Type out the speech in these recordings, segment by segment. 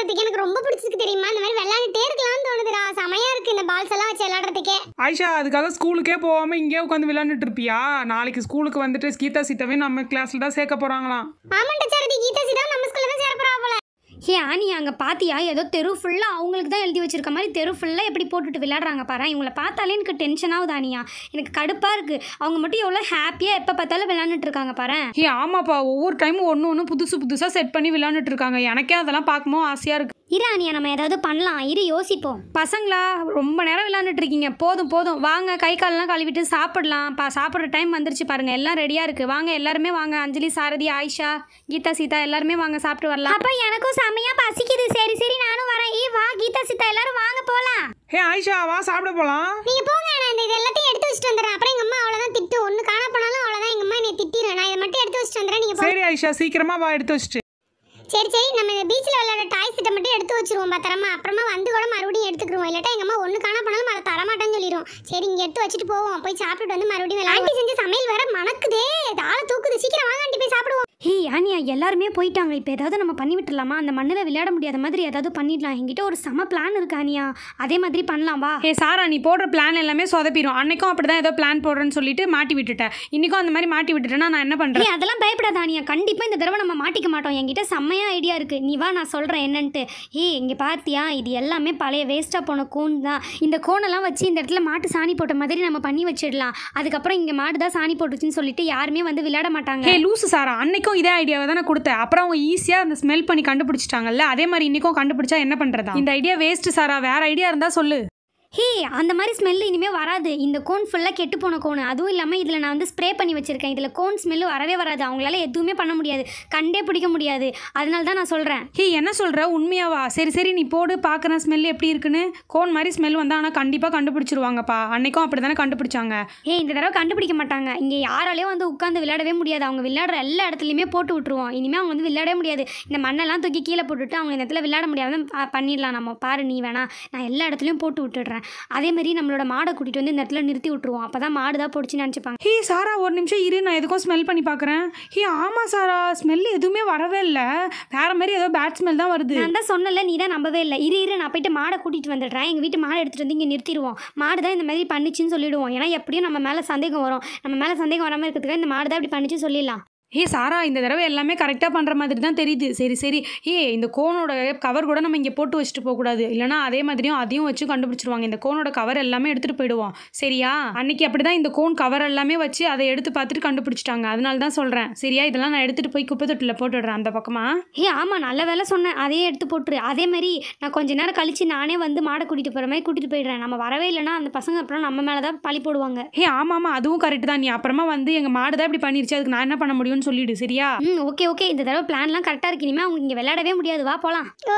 விளையாடுறதுக்கு எனக்கு ரொம்ப பிடிச்சிருக்கு தெரியுமா இந்த மாதிரி விளையாண்டுட்டே இருக்கலாம்னு தோணுதுடா செமையா இருக்கு இந்த பால்ஸ் எல்லாம் வச்சு விளையாடுறதுக்கே ஆயிஷா அதுக்காக ஸ்கூலுக்கே போகாம இங்கேயே உட்காந்து விளையாண்டுட்டு இருப்பியா நாளைக்கு ஸ்கூலுக்கு வந்துட்டு கீதா சீதாவே நம்ம கிளாஸ்ல தான் சேர்க்க போறாங்களாம் ஆமாண்டா சாரதி கீதா சீதா நம்ம ஸ்கூல்ல தான் சேர போறா போல ஏ ஆனி அங்கே பாத்தியா ஏதோ தெரு ஃபுல்லாக அவங்களுக்கு தான் எழுதி வச்சிருக்க மாதிரி தெரு ஃபுல்லாக எப்படி போட்டுட்டு விளையாடுறாங்க பாரு இவங்களை பார்த்தாலே எனக்கு டென்ஷன் ஆகுது ஆனியா எனக்கு கடுப்பாக இருக்குது அவங்க மட்டும் எவ்வளோ ஹாப்பியாக எப்போ பார்த்தாலும் விளையாண்டுட்டு இருக்காங்க பாரு ஏ ஆமாப்பா ஒவ்வொரு டைமும் ஒன்று ஒன்று புதுசு புதுசாக செட் பண்ணி விளையாண்டுட்டு இருக்காங்க எனக்கே அதெல்லாம் பார்க்கும்போது ஆசையாக இருக்கு இரு ஆனியா நம்ம ஏதாவது பண்ணலாம் இரு யோசிப்போம் பசங்களா ரொம்ப நேரம் விளையாண்டுட்டு இருக்கீங்க போதும் போதும் வாங்க கை காலெல்லாம் கழுவிட்டு சாப்பிடலாம் பா சாப்பிட்ற டைம் வந்துருச்சு பாருங்க எல்லாம் ரெடியாக இருக்கு வாங்க எல்லாருமே வாங்க அஞ்சலி சாரதி ஆயிஷா கீதா சீதா எல்லாருமே வாங்க சாப்பிட்டு வரலாம் அப்போ எனக்கும் செம்மையாக பசிக்குது சரி சரி நானும் வரேன் ஏய் வா கீதா சித்தா எல்லாரும் வாங்க போகலாம் ஹே ஆயிஷா வா சாப்பிட போகலாம் நீங்க போங்க நான் இந்த இது எல்லாத்தையும் எடுத்து வச்சுட்டு வந்துடுறேன் அப்புறம் எங்க அம்மா அவ்வளவுதான் திட்டு ஒண்ணு காண போனாலும் அவ்வளவுதான் எங்க அம்மா என்னை திட்டிடும் நான் இதை மட்டும் எடுத்து வச்சுட்டு வந்துடுறேன் நீங்க போங்க சரி ஆயிஷா சீக்கிரமா வா எடுத்து வச்சுட்டு சரி சரி நம்ம இந்த பீச்சில் விளையாட டாய் செட்டை மட்டும் எடுத்து வச்சிருவோம் பத்திரமா அப்புறமா வந்து கூட மறுபடியும் எடுத்துக்கிருவோம் இல்லாட்டா எங்க அம்மா ஒன்று காண போனாலும் அதை தரமாட்டேன்னு சொல்லிடும் சரி இங்கே எடுத்து வச்சுட்டு போவோம் போய் சாப்பிட்டுட்டு வந்து மறுபடியும் விளையாண்டி செஞ்ச சமையல் வேற மணக்குதே ஆளை தூக்குது சீக்கிரம் வாங்க ஆண்டி போய் சாப்பிடுவோம் ஹே ஆனியா எல்லாருமே போயிட்டாங்க இப்போ ஏதாவது நம்ம பண்ணி விட்டுலாமா அந்த மண்ணில் விளையாட முடியாத மாதிரி ஏதாவது பண்ணிடலாம் என்கிட்ட ஒரு செம பிளான் இருக்கு ஆனியா அதே மாதிரி பண்ணலாம் வா ஹே சாரா நீ போடுற பிளான் எல்லாமே சொதப்பிடும் அன்னைக்கும் அப்படிதான் ஏதோ பிளான் போடுறேன்னு சொல்லிட்டு மாட்டி விட்டுட்டேன் இன்னைக்கும் அந்த மாதிரி மாட்டி விட்டுட்டேன்னா நான் என்ன ஏய் பண்றேன் அதெல்லாம் பயப்படாத ஆனியா கண்டிப்பாக இந்த தடவை நம்ம மாட்டிக்க மாட்டோம் என்கிட்ட செம்மையா ஐடியா இருக்குது நீ வா நான் சொல்கிறேன் என்னன்ட்டு ஏய் இங்கே பார்த்தியா இது எல்லாமே பழைய வேஸ்ட்டாக போன கோன் தான் இந்த கோனெல்லாம் வச்சு இந்த இடத்துல மாட்டு சாணி போட்ட மாதிரி நம்ம பண்ணி வச்சிடலாம் அதுக்கப்புறம் இங்கே மாடு தான் சாணி போட்டுச்சுன்னு சொல்லிட்டு யாருமே வந்து விளையாட மாட்டாங்க ஹே லூசு சாரா அன்னைக்கும் இதே ஐடியாவை தான் நான் கொடுத்தேன் அப்புறம் அவங்க ஈஸியாக அந்த ஸ்மெல் பண்ணி கண்டுபிடிச்சிட்டாங்கல்ல அதே மாதிரி இன்னைக்கும் கண்டுபிடிச்சா என்ன பண்றதா இந்த ஐடியா வேஸ்ட் சாரா வேற ஐடியா இருந்தா சொல்லு ஹே அந்த மாதிரி ஸ்மெல் இனிமேல் வராது இந்த கோன் ஃபுல்லாக கெட்டு போன கோன் அதுவும் இல்லாமல் இதில் நான் வந்து ஸ்ப்ரே பண்ணி வச்சிருக்கேன் இதில் கோன் ஸ்மெல்லு வரவே வராது அவங்களால எதுவுமே பண்ண முடியாது கண்டே பிடிக்க முடியாது அதனால தான் நான் சொல்கிறேன் ஹே என்ன சொல்ற உண்மையாவா சரி சரி நீ போடு பார்க்குறேன் ஸ்மெல் எப்படி இருக்குன்னு கோன் மாதிரி ஸ்மெல் வந்தா ஆனால் கண்டிப்பாக கண்டுபிடிச்சிருவாங்கப்பா அன்னைக்கும் அப்படி தானே கண்டுபிடிச்சாங்க ஏய் இந்த தடவை கண்டுபிடிக்க மாட்டாங்க இங்கே யாராலையும் வந்து உட்காந்து விளையாடவே முடியாது அவங்க விளையாடுற எல்லா இடத்துலையுமே போட்டு விட்டுருவோம் இனிமேல் அவங்க வந்து விளையாடவே முடியாது இந்த மண்ணெல்லாம் தூக்கி கீழே போட்டுட்டு அவங்க இந்த இடத்துல விளையாட முடியாத பண்ணிடலாம் நம்ம பாரு நீ வேணா நான் எல்லா இடத்துலையும் போட்டு விட்டுடுறேன் அதே மாதிரி நம்மளோட மாடை கூட்டிகிட்டு வந்து இந்த இடத்துல நிறுத்தி விட்டுருவோம் அப்போ தான் மாடு தான் போடுச்சுன்னு நினச்சிப்பாங்க ஹே சாரா ஒரு நிமிஷம் இரு நான் எதுக்கும் ஸ்மெல் பண்ணி பார்க்குறேன் ஹே ஆமாம் சாரா ஸ்மெல் எதுவுமே வரவே இல்லை வேற மாதிரி ஏதோ பேட் ஸ்மெல் தான் வருது நான் தான் சொன்னல நீ தான் நம்பவே இல்லை இரு இரு நான் போயிட்டு மாடை கூட்டிகிட்டு வந்துடுறேன் எங்கள் வீட்டு மாடை எடுத்துகிட்டு வந்து இங்கே நிறுத்திடுவோம் மாடு தான் இந்த மாதிரி பண்ணிச்சுன்னு சொல்லிடுவோம் ஏன்னா எப்படியும் நம்ம மேலே சந்தேகம் வரும் நம்ம மேலே சந்தேகம் வராமல் இருக்கிறதுக்காக இந்த மாடு தான் இப்படி பண்ணிச்சு சொல்லிடலாம் ஏ சாரா இந்த தடவை எல்லாமே கரெக்டாக பண்ணுற மாதிரி தான் தெரியுது சரி சரி ஏ இந்த கோனோட கவர் கூட நம்ம இங்கே போட்டு வச்சுட்டு போகக்கூடாது இல்லைனா அதே மாதிரியும் அதையும் வச்சு கண்டுபிடிச்சிருவாங்க இந்த கோனோட கவர் எல்லாமே எடுத்துகிட்டு போயிடுவோம் சரியா அன்னைக்கு அப்படி தான் இந்த கோன் கவர் எல்லாமே வச்சு அதை எடுத்து பார்த்துட்டு கண்டுபிடிச்சிட்டாங்க அதனால தான் சொல்கிறேன் சரியா இதெல்லாம் நான் எடுத்துகிட்டு போய் குப்பை தொட்டியில் போட்டுடுறேன் அந்த பக்கமா ஏ ஆமாம் நல்ல வேலை சொன்னேன் அதையே எடுத்து போட்டுரு அதே மாதிரி நான் கொஞ்ச நேரம் கழிச்சு நானே வந்து மாடை கூட்டிகிட்டு போகிற மாதிரி கூட்டிகிட்டு போயிடுறேன் நம்ம வரவே இல்லைன்னா அந்த பசங்க அப்புறம் நம்ம மேலே தான் பழி போடுவாங்க ஏ ஆமாம் ஆமாம் அதுவும் கரெக்ட் தான் நீ அப்புறமா வந்து எங்கள் மாடு தான் இப்படி பண்ணிருச்சு அதுக்கு நான் என்ன பண்ண முடியும்னு சொல்லிடு சரியா ம் ஓகே ஓகே இந்த தடவை பிளான்லாம் கரெக்டாக இருக்கு இனிமேல் அவங்க இங்கே விளையாடவே முடியாது வா போகலாம் ஓ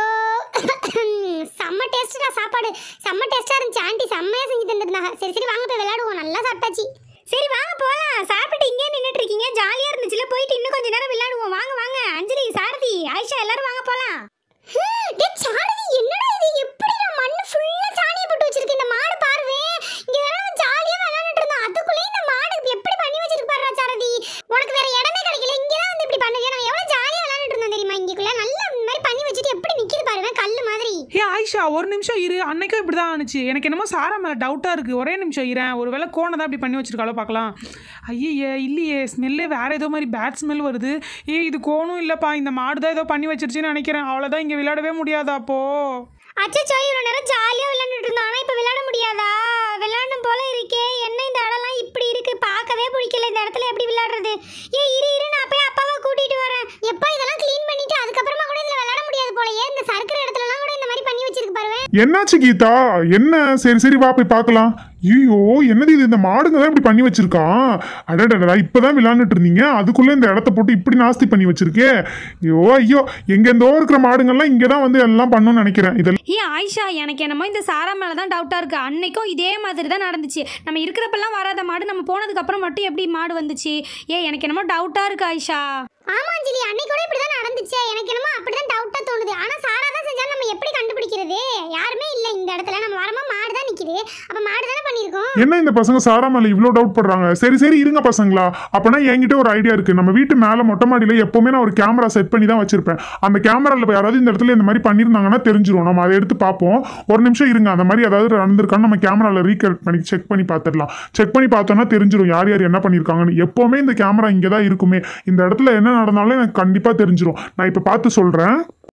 செம்ம டேஸ்டா சாப்பாடு செம்ம டேஸ்டா இருந்துச்சு ஆண்டி செம்மையா செஞ்சு தந்துருந்தாங்க சரி சரி வாங்க போய் விளையாடுவோம் நல்லா சாப்பிட்டாச்சு சரி வாங்க போகலாம் சாப்பிட்டு இங்கே நின்றுட்டு இருக்கீங்க ஜாலியாக இருந்துச்சுல போயிட்டு இன்னும் கொஞ்ச நேரம் விளையாடுவோம் வாங்க வாங்க அஞ்சலி சாரதி ஆயிஷா எல்லாரும் வாங்க போகலாம் டேய் சாரதி என்னடா இது எப்படி நான் மண்ணு ஃபுல்லா சாணியை போட்டு வச்சிருக்கு இந்த மாடு பாருவே இங்க வேற ஜாலியா விளையாண்டுட்டு இருந்தான் அதுக்குள்ளே இந்த மாடு எப்படி பண்ணி வச்சிருக்கு பாருடா சாரதி உனக்கு வேற இடமே கிடைக்கல இங்க தான் வந்து இப்படி பண்ணுங்க நான் எவ்வளவு ஜாலியா விளையாண்டுட்டு இருந்தேன் தெரியுமா இங்கக்குள்ள நல்லா இந்த மாதிரி பண்ணி வச்சுட்டு எப்படி நிக்குது பாருவே கல்லு மாதிரி ஏ ஆயிஷா ஒரு நிமிஷம் இரு அன்னைக்கும் இப்படி தான் ஆனிச்சு எனக்கு என்னமோ சாரா மேலே டவுட்டாக இருக்குது ஒரே நிமிஷம் இரேன் ஒரு வேளை கோனை தான் இப்படி பண்ணி வச்சிருக்காளோ பார்க்கலாம் ஐயே இல்லையே ஸ்மெல்லே வேறு ஏதோ மாதிரி பேட் ஸ்மெல் வருது ஏ இது கோனும் இல்லைப்பா இந்த மாடு தான் ஏதோ பண்ணி வச்சிருச்சுன்னு நினைக்கிறேன் அவ்வளோதான் இங்கே விளையாடவே முடியாதா அப்போ அச்சச்சோ இவ்வளவு நேரம் ஜாலியா விளையாண்டுட்டு இருந்தோம் ஆனா இப்ப விளையாட முடியாதா விளையாடணும் போல இருக்கே என்ன இந்த இடம்லாம் இப்படி இருக்கு பார்க்கவே பிடிக்கல இந்த இடத்துல எப்படி விளையாடுறது ஏ இரு இரு நான் போய் அப்பாவை கூட்டிட்டு வரேன் எப்பா இதெல்லாம் க்ளீன் பண்ணிட்டு அதுக்கப்புறமா கூட இதுல விளையாட முடியாது போலயே இந்த சறுக்கிற இடத்துலலாம் கூட இந்த மாதிரி பண்ணி வச்சிருக்கு பாருவே என்னாச்சு கீதா என்ன சரி சரி வா போய் பார்க்கலாம் ஐயோ என்னது இது இந்த மாடுங்க தான் இப்படி பண்ணி வச்சிருக்கான் அடடடா இப்பதான் விளையாண்டுட்டு இருந்தீங்க அதுக்குள்ள இந்த இடத்த போட்டு இப்படி நாஸ்தி பண்ணி வச்சிருக்கே ஐயோ ஐயோ எங்கெந்தோ இருக்கிற மாடுங்கள்லாம் இங்கே தான் வந்து எல்லாம் பண்ணணும்னு நினைக்கிறேன் இதெல்லாம் ஏ ஆயிஷா எனக்கு என்னமோ இந்த சாரா மேலே தான் டவுட்டாக இருக்குது அன்னைக்கும் இதே மாதிரி தான் நடந்துச்சு நம்ம இருக்கிறப்பெல்லாம் வராத மாடு நம்ம போனதுக்கப்புறம் மட்டும் எப்படி மாடு வந்துச்சு ஏ எனக்கு என்னமோ டவுட்டாக இருக்குது ஆயிஷா ஆமா அஞ்சலி அன்னைக்கு கூட இப்படிதான் நடந்துச்சு எனக்கு என்னமோ அப்படிதான் டவுட்டா தோணுது ஆனா சாரா தான் செஞ்சா நம்ம எப்படி கண்டுபிடிக்கிறது யாருமே இல்ல இந்த இடத்துல நம்ம வரமா மாடு தான் நிக்குது அப்ப மாடு தானே பண்ணிருக்கோம் என்ன இந்த பசங்க சாரா மேல இவ்ளோ டவுட் பண்றாங்க சரி சரி இருங்க பசங்களா அப்பனா என்கிட்ட ஒரு ஐடியா இருக்கு நம்ம வீட்டு மேல மொட்டை மாடியில எப்பவுமே நான் ஒரு கேமரா செட் பண்ணி தான் வச்சிருப்பேன் அந்த கேமரால யாராவது இந்த இடத்துல இந்த மாதிரி பண்ணியிருந்தாங்கன்னா தெரிஞ்சிரும் நம்ம அதை எடுத்து பார்ப்போம் ஒரு நிமிஷம் இருங்க அந்த மாதிரி ஏதாவது நடந்திருக்கான்னு நம்ம கேமரால ரீகலெக்ட் பண்ணி செக் பண்ணி பார்த்துடலாம் செக் பண்ணி பார்த்தோம்னா தெரிஞ்சிரும் யார் யார் என்ன பண்ணியிருக்காங்கன்னு எப்பவுமே இந்த கேமரா இங்கே தான் இருக்குமே இந்த இடத்துல என்ன நடந்தாலும் எனக்கு கண்டிப்பா தெரிஞ்சிரும் நான் இப்போ பார்த்து சொல்றேன்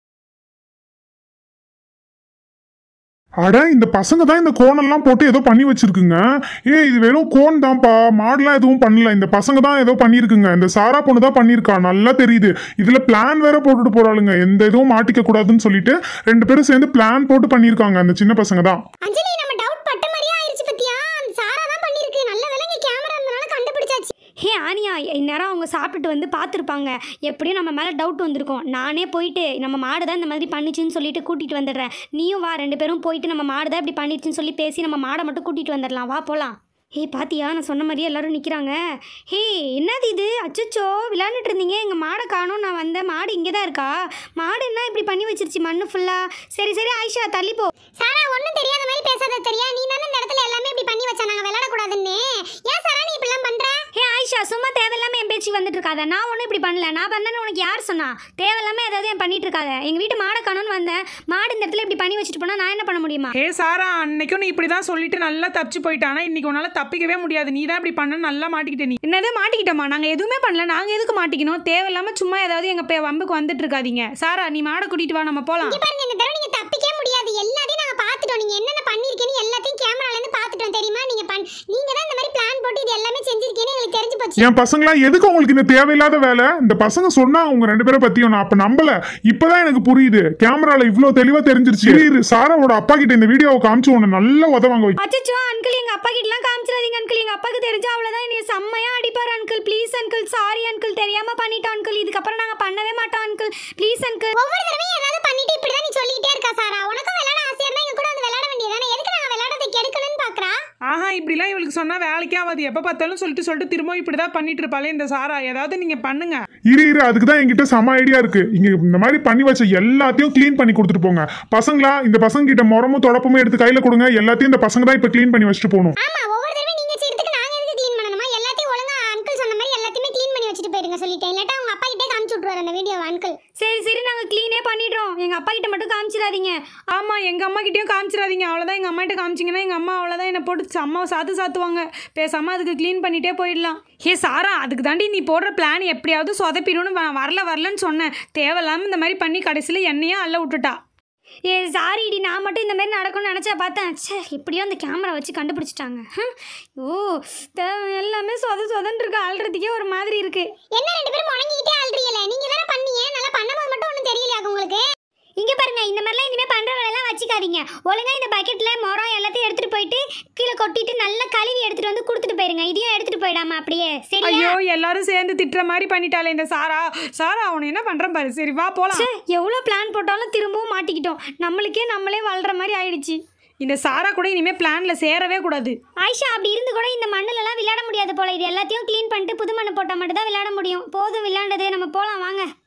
அட இந்த பசங்க தான் இந்த கோணெல்லாம் போட்டு ஏதோ பண்ணி வச்சிருக்குங்க ஏ இது வெறும் கோன் தான்ப்பா மாடெல்லாம் எதுவும் பண்ணல இந்த பசங்க தான் ஏதோ பண்ணியிருக்குங்க இந்த சாரா பொண்ணு தான் பண்ணியிருக்கா நல்லா தெரியுது இதுல பிளான் வேற போட்டுட்டு போறாளுங்க எந்த இதுவும் மாட்டிக்க கூடாதுன்னு சொல்லிட்டு ரெண்டு பேரும் சேர்ந்து பிளான் போட்டு பண்ணியிருக்காங்க அந்த சின்ன பசங்க தான் அஞ்சலி நம்ம டவுட் பட்ட மாதிரியே ஆயிருச்சு பத்தியா அந்த சாரா தான் பண்ணிருக்கு நல்ல விலங்கு கேமரா இருந்தனால கண்டுபிடிச்சாச்சு ஹே ஆனியா இந்நேரம் அவங்க சாப்பிட்டுட்டு வந்து பார்த்துருப்பாங்க எப்படியும் நம்ம மேலே டவுட் வந்திருக்கும் நானே போயிட்டு நம்ம மாடு தான் இந்த மாதிரி பண்ணிச்சுன்னு சொல்லிட்டு கூட்டிகிட்டு வந்துடுறேன் நீயும் வா ரெண்டு பேரும் போயிட்டு நம்ம மாடு தான் இப்படி பண்ணிச்சுன்னு சொல்லி பேசி நம்ம மாடை மட்டும் கூட்டிகிட்டு வந்துடலாம் வா போகலாம் ஹே பாத்தியா நான் சொன்ன மாதிரியே எல்லாரும் நிற்கிறாங்க ஹே என்னது இது அச்சச்சோ விளையாண்டுட்டு இருந்தீங்க எங்கள் மாடை காணோம் நான் வந்தேன் மாடு இங்கே தான் இருக்கா மாடு என்ன இப்படி பண்ணி வச்சிருச்சு மண்ணு ஃபுல்லாக சரி சரி ஆயிஷா தள்ளி போ சாரா ஒண்ணும் தெரியாத மாதிரி பேசாத தெரியா நீ தானே இந்த இடத்துல எல்லாமே இப்படி பண்ணி வச்சா நாங்க விளையாட கூடாதுன்னு ஏன் சாரா நீ இப்படிலாம் பண்ற ஹே ஆயிஷா சும்மா தேவையில்லாம என் பேச்சு வந்துட்டு இருக்காத நான் ஒன்றும் இப்படி பண்ணல நான் பண்ணேன்னு உனக்கு யார் சொன்னா தேவையில்லாம ஏதாவது என் பண்ணிட்டு இருக்காத எங்கள் வீட்டு மாடை காணோன்னு வந்தேன் மாடு இந்த இடத்துல இப்படி பண்ணி வச்சுட்டு போனால் நான் என்ன பண்ண முடியுமா ஏ சாரா அன்னைக்கும் நீ இப்படி தான் சொல்லிட்டு நல்லா தப்பிச்சு போயிட்டானா இன்னைக்கு உன்னால தப்பிக்கவே முடியாது நீ தான் இப்படி பண்ண நல்லா மாட்டிக்கிட்ட நீ என்னது மாட்டிக்கிட்டோமா நாங்கள் எதுவுமே பண்ணல நாங்கள் எதுக்கு மாட்டிக்கணும் தேவையில்லாம சும்மா ஏதாவது எங்கள் பே வம்புக்கு வந்துட்டு இருக்காதீங்க சாரா நீ மாடை கூட்டிட்டு வா நம்ம போகலாம் இங்க பாருங்க இந்த தடவை நீங்க தப்பிக்கவே முடியாது எல்லாத்தையும் நாங்க பாத்துட்டோம் நீங்க என்னென்ன பண்ணிருக்கீங்கன்னு எல்லாத்தையும் கேமரால இருந்து பாத்துட்டோம் தெரியுமா நீங்க பண் நீங்க தான் இந்த மாதிரி பிளான் போட்டு இது எல்லாமே செஞ்சிருக்கீங்கன்னு எங்களுக்கு தெரிஞ்சு போச்சு என் பசங்களா எதுக்கு உங்களுக்கு இந்த தேவையில்லாத வேலை இந்த பசங்க சொன்னா உங்க ரெண்டு பேரை பத்தியும் நான் அப்ப நம்பல இப்பதான் எனக்கு புரியுது கேமரால இவ்ளோ தெளிவா தெரிஞ்சிருச்சு இரு, இரு, சாராவோட அப்பா கிட்ட இந்த வீடியோவை காமிச்சு உன்னை நல்லா உதவாங்க வை அச்சச்சோ அங்கிள் எங்கள் அப்பா கிட்டலாம் காமிச்சிடாதீங்க அங்கிள் எங்கள் அப்பாவுக்கு தெரிஞ்சா அவ்வளோதான் என்னைய செம்மையாக அடிப்பார் uncle please uncle sorry uncle தெரியாமல் பண்ணிட்டோம் அங்கிள் இதுக்கப்புறம் நாங்கள் பண்ணவே மாட்டோம் அங்கிள் ப்ளீஸ் அங்கிள் ஒவ்வொரு தடவையும் ஏதாவது பண்ணிட்டு இப்படிதான் நீ சொல்லிக்கிட்டே இருக்கா சாரா உனக்கும் விளையாட ஆசையா இருந்தா எங்க கூட வந்து விளையாட வேண்டியதானே எதுக்கு நாங்க விளையாடத்தை கெடுக்கணும்னு பாக்குறா ஆஹா இப்படிலாம் இவளுக்கு சொன்னா வேலைக்கே ஆகாது எப்போ பார்த்தாலும் சொல்லிட்டு சொல்லிட்டு திரும்ப இப்படி தான் பண்ணிட்டு இருப்பாளே இந்த சாரா ஏதாவது நீங்க பண்ணுங்க இரு இரு அதுக்கு தான் என்கிட்ட செம ஐடியா இருக்கு இங்க இந்த மாதிரி பண்ணி வச்ச எல்லாத்தையும் க்ளீன் பண்ணி கொடுத்துட்டு போங்க பசங்களா இந்த பசங்க கிட்ட முறமும் தொடப்பமும் எடுத்து கையில கொடுங்க எல்லாத்தையும் இந்த பசங்க தான் இப்ப க்ளீன் பண்ணி வச்சுட்டு போகணும் ஆமா ஒவ்வொரு தடவை நீங்க செய்யறதுக்கு நாங்க எதுக்கு க்ளீன் பண்ணணுமா எல்லாத்தையும் ஒழுங்கா அங்கிள் சொன்ன மாதிரி எல்லாத்தையுமே க்ளீன் பண்ணி வச்சுட்டு போயிருங்க சொல்லிட்டேன் இல்லாட்டா உங்க அப்பா கிட்டே காமிச்சு விட்டுருவாரு அந்த வீடியோ அங்கிள் சரி சரி நாங்கள் க்ளீனே பண்ணிடுறோம் எங்கள் அப்பா கிட்ட மட்டும் காமிச்சிடாதீங்க ஆமா எங்க அம்மா கிட்டயும் காமிச்சிடாதீங்க அவ்வளோதான் எங்க அம்மா கிட்ட காமிச்சிங்கன்னா எங்க அம்மா அவ்வளோதான் என்னை போட்டு அம்மாவை சாத்து சாத்துவாங்க பேசாம அதுக்கு க்ளீன் பண்ணிட்டே போயிடலாம் ஹே சாரா அதுக்கு தாண்டி நீ போடுற பிளான் எப்படியாவது சொதப்பிடும்னு வ- வரல வரலன்னு சொன்னேன் தேவையில்லாம இந்த மாதிரி பண்ணி கடைசியில் என்னையே அள்ள விட்டுட்டா ஏ சாரிடி நான் மட்டும் இந்த மாதிரி நடக்கும்னு நினச்சா பார்த்தேன் ச்சே எப்படியோ அந்த கேமரா வச்சு கண்டுபிடிச்சிட்டாங்க ஹம். ஓ தேவை எல்லாமே சொத சொதன்னு இருக்கு ஆள்றதுக்கே ஒரு மாதிரி இருக்கு என்ன ரெண்டு பேரும் முடங்கிக்கிட்டே ஆள்றீங்களே நீங்க தானே பண்ணீங்க நல்லா பண்ணும்போது மட்டும் ஒன்றும் தெரியலையா உங்களுக்கு இங்கே பாருங்க இந்த மாதிரிலாம் இனிமேல் பண்ணுற வேலைலாம் வச்சுக்காதீங்க ஒழுங்கா இந்த பக்கெட்டில் மரம் எல்லாத்தையும் எடுத்துகிட்டு போயிட்டு கீழே கொட்டிட்டு நல்லா கழுவி எடுத்துகிட்டு வந்து கொடுத்துட்டு போயிருங்க இதையும் எடுத்துகிட்டு போயிடாம அப்படியே சரியா ஐயோ எல்லாரும் சேர்ந்து திட்டுற மாதிரி பண்ணிட்டாளே இந்த சாரா சாரா அவனை என்ன பண்றேன் பாரு சரி வா போலாம் ச்சே எவ்வளோ பிளான் போட்டாலும் திரும்பவும் மாட்டிக்கிட்டோம் நம்மளுக்கே நம்மளே வாழ்கிற மாதிரி ஆயிடுச்சு இந்த சாரா கூட இனிமே பிளான்ல சேரவே கூடாது ஆயிஷா அப்படி இருந்து கூட இந்த மண்ணுலலாம் விளையாட முடியாது போல இது எல்லாத்தையும் க்ளீன் பண்ணிட்டு புது மண்ணு போட்டால் மட்டும் தான் விளையாட முடியும் போதும் விளையாண்டது நம்ம போகலாம் வாங்க